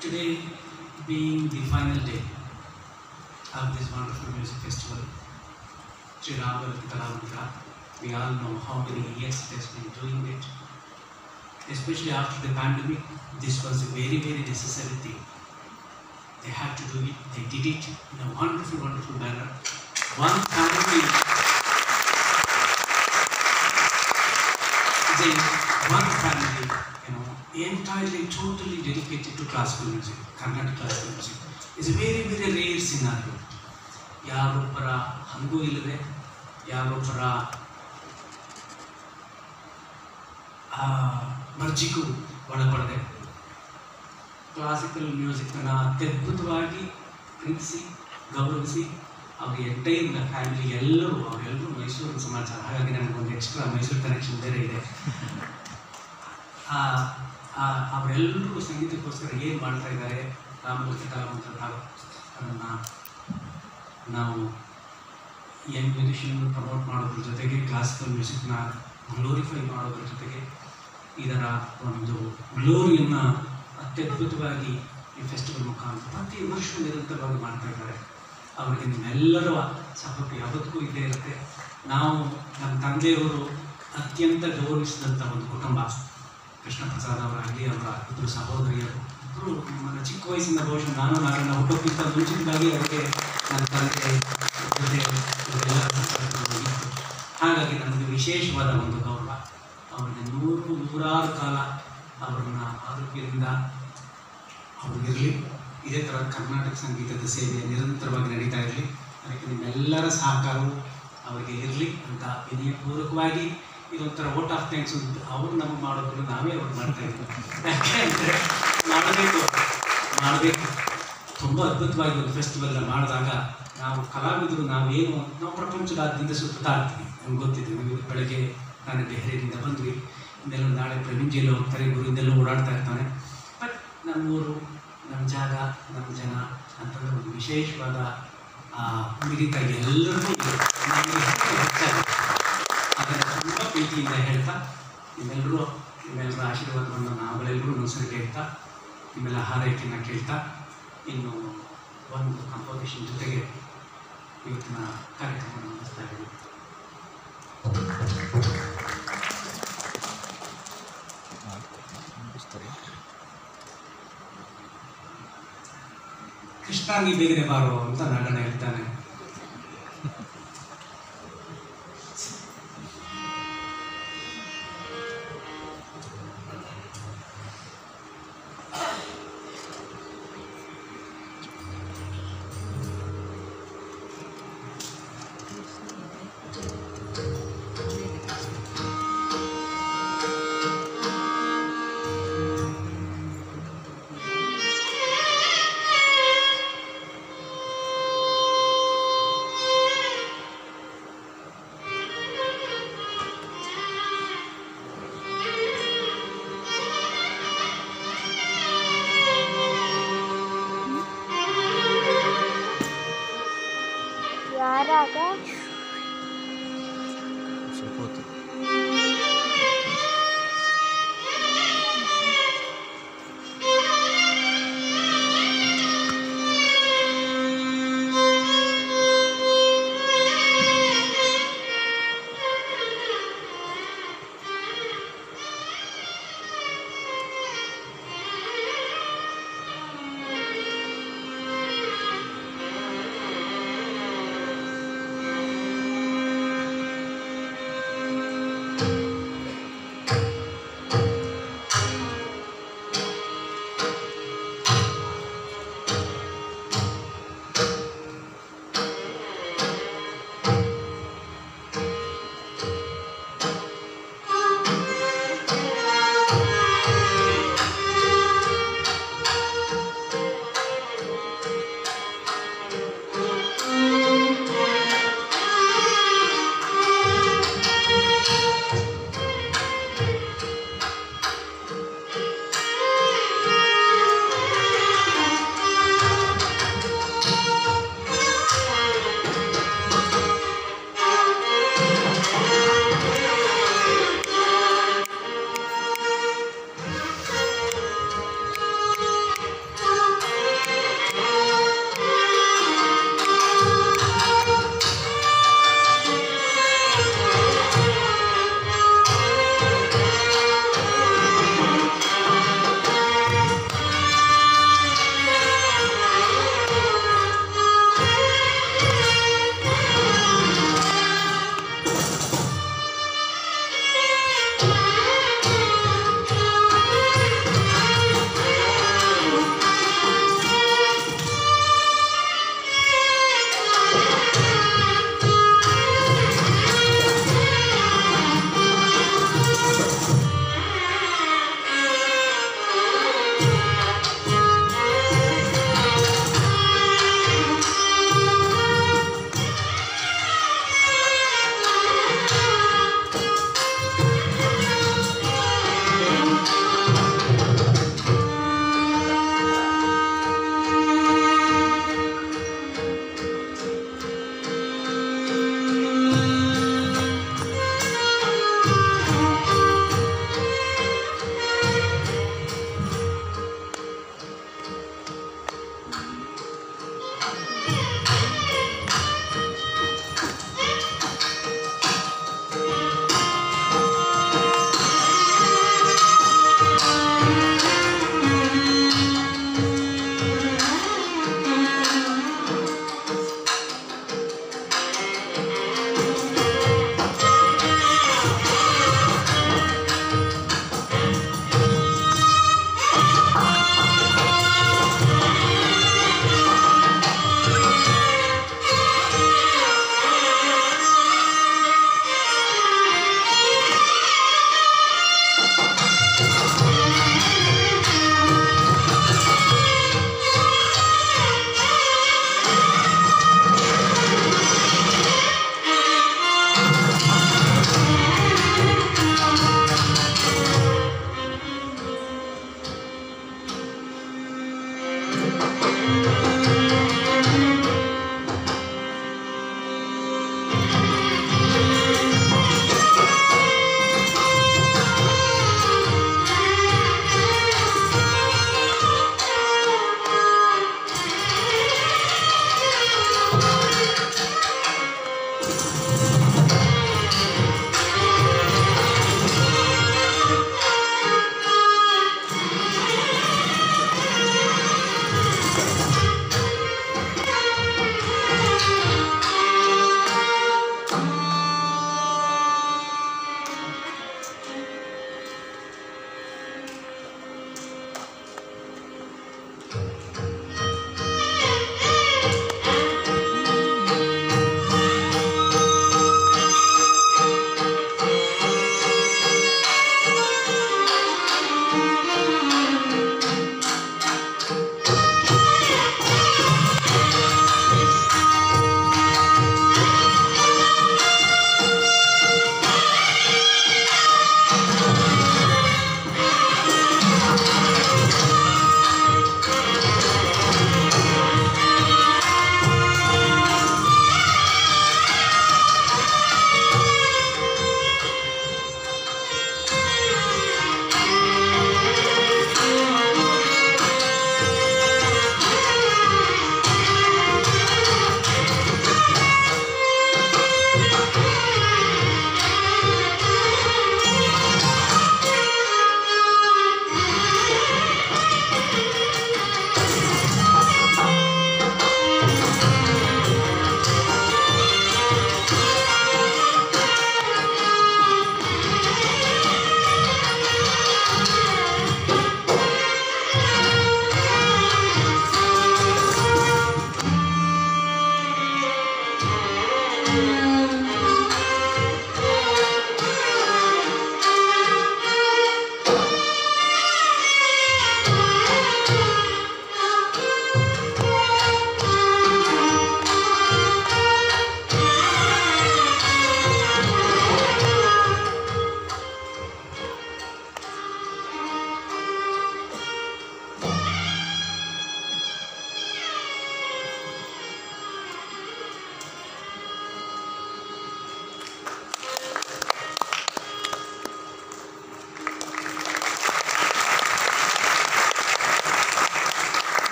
Today being the final day of this wonderful music festival, Sri Ramavat Kalamitra, we all know how many years it has been doing it. Especially after the pandemic, this was a very, very necessary thing. They had to do it, they did it in a wonderful, wonderful manner. One family, they, one family, you know, entirely, totally dedicated to classical music, Carnatic classical music. It's a very, very rare scenario. ಯಾರೊಬ್ಬರ ಹಂಗೂ ಇಲ್ಲದೆ ಯಾರೊಬ್ಬರ ಆ, ಮರ್ಜಿಗೂ ಒಳಪಡದೆ classical ಮ್ಯೂಸಿಕ್ನ ಅತ್ಯದ್ಭುತವಾಗಿ ಪ್ರೀತಿಸಿ ಗೌರವಿಸಿ ಅವ್ರ entire family ಎಲ್ಲರೂ ಅವರೆಲ್ಲರೂ ಮೈಸೂರಿನ ಸಮಾಚಾರ ಹಾಗಾಗಿ ನನಗೊಂದು ಎಕ್ಸ್ಟ್ರಾ ಮೈಸೂರು ಕನೆಕ್ಷನ್ ಬೇರೆ ಇದೆ ಆ, ಆ, ಅವರೆಲ್ಲರೂ ಸಂಗೀತಕ್ಕೋಸ್ಕರ ಏನು ಮಾಡ್ತಾ ಇದ್ದಾರೆ ರಾಮಮೂರ್ತಿ ಕಲಾವಂತರ ಅದನ್ನು ನಾವು ಯಂಗ್ ಮ್ಯೂಸಿಷಿಯನ್ ಪ್ರಮೋಟ್ ಮಾಡೋದ್ರ ಜೊತೆಗೆ ಕ್ಲಾಸಿಕಲ್ ಮ್ಯೂಸಿಕ್ನ ಗ್ಲೋರಿಫೈ ಮಾಡೋದ್ರ ಜೊತೆಗೆ ಇದರ ಒಂದು ಗ್ಲೋರಿಯನ್ನು ಅತ್ಯದ್ಭುತವಾಗಿ ಈ ಫೆಸ್ಟಿವಲ್ ಮುಖಾಂತರ ಪ್ರತಿ ವರ್ಷ ನಿರಂತರವಾಗಿ ಮಾಡ್ತಾ ಇದ್ದಾರೆ ಅವರಿಗೆ ನಿಮ್ಮೆಲ್ಲರ ಸಪೋರ್ಟ್ ಯಾವತ್ತಿಗೂ ಇದ್ದೇ ಇರುತ್ತೆ ನಾವು ನಮ್ಮ ತಂದೆಯವರು ಅತ್ಯಂತ ಗೌರವಿಸಿದಂಥ ಒಂದು ಕುಟುಂಬ ಕೃಷ್ಣ ಪ್ರಸಾದ್ ಅವರ ಅಲ್ಲಿ ಅವರ ಇಬ್ಬರು ಸಹೋದರಿಯರು ಇಬ್ಬರು ನನ್ನ ಚಿಕ್ಕ ವಯಸ್ಸಿನ ಬಹುಶಃ ನಾನು ನಾರನ್ನ ಹುಟ್ಟೋಕ್ಕಿಂತ ಮುಂಚಿತವಾಗಿ ಅವರಿಗೆ ನನ್ನ ತಂದೆ ಜೊತೆ ಇವರೆಲ್ಲ ಸಂಪರ್ಕಗಳು ಇತ್ತು ಹಾಗಾಗಿ ನಮಗೆ ವಿಶೇಷವಾದ ಒಂದು ಗೌರವ ಅವರಿಗೆ ನೂರು ನೂರಾರು ಕಾಲ ಅವರನ್ನ ಆರೋಗ್ಯದಿಂದ ಅವ್ರಿಗಿರಲಿ ಇದೇ ಥರ ಕರ್ನಾಟಕ ಸಂಗೀತದ ಸೇವೆ ನಿರಂತರವಾಗಿ ನಡೀತಾ ಇರಲಿ ಅದಕ್ಕೆ ನಿಮ್ಮೆಲ್ಲರ ಸಹಕಾರವು ಅವರಿಗೆ ಇರಲಿ ಅಂತ ವಿನಯಪೂರ್ವಕವಾಗಿ ಇದೊಂಥರ ವೋಟ್ ಆಫ್ ಥ್ಯಾಂಕ್ಸ್ ಅಂತ ಅವ್ರು ನಮಗೆ ಮಾಡೋದನ್ನು ನಾವೇ ಅವ್ರು ಮಾಡ್ತಾ ಇದ್ದೀವಿ ಯಾಕೆ ಅಂದರೆ ಮಾಡಬೇಕು ಮಾಡಬೇಕು ತುಂಬ ಅದ್ಭುತವಾಗಿ ಒಂದು ಫೆಸ್ಟಿವಲ್ನ ಮಾಡಿದಾಗ ನಾವು ಕಲಾವಿದರು ನಾವೇನು ನಾವು ಪ್ರಪಂಚದಾದ್ಯಂತ ಸುತ್ತಾ ಇರ್ತೀವಿ ನಮ್ಗೆ ಗೊತ್ತಿದೆ ನಮಗೆ ಬೆಳಗ್ಗೆ ನಾನು ದೆಹಲಿಯಿಂದ ಬಂದ್ವಿ ಇನ್ನೆಲ್ಲ ನಾಳೆ ಪ್ರವೀಣ್ ಜೈಲು ಹೋಗ್ತಾರೆ ಗುರು ಇನ್ನೆಲ್ಲ ಓಡಾಡ್ತಾ ಇರ್ತಾನೆ ಬಟ್ ನಮ್ಮೂರು ನಮ್ಮ ಜಾಗ ನಮ್ಮ ಜನ ಅಂತಂದ್ರೆ ಒಂದು ವಿಶೇಷವಾದ ಆ, ಮಿಡಿತ ಎಲ್ಲರಿಗೂ ಇದೆ. ನಮಗೆ ಹೆಚ್ಚು ಹೆಚ್ಚಾಗಿ ಅದನ್ನು ತುಂಬ ಪ್ರೀತಿಯಿಂದ ಹೇಳ್ತಾ ನಿಮ್ಮೆಲ್ಲರೂ ನಿಮ್ಮೆಲ್ಲರ ಆಶೀರ್ವಾದವನ್ನು ನಾವುಗಳೆಲ್ಲರೂ ಒಂದ್ಸರಿ ಕೇಳ್ತಾ ನಿಮ್ಮೆಲ್ಲ ಹಾರೈಕೆಯನ್ನು ಕೇಳ್ತಾ ಇನ್ನು ಒಂದು ಕಂಪೋಸಿಷನ್ ಜೊತೆಗೆ ಇವತ್ತಿನ ಕಾರ್ಯಕ್ರಮವನ್ನು ಮುಗಿಸ್ತಾ ಇದ್ದೀವಿ ಕೃಷ್ಣ ನೀ ಬೇಗನೆ ಬಾರೋ ಅಂತ ನಾಗಣ್ಣ ಹೇಳ್ತಾನೆ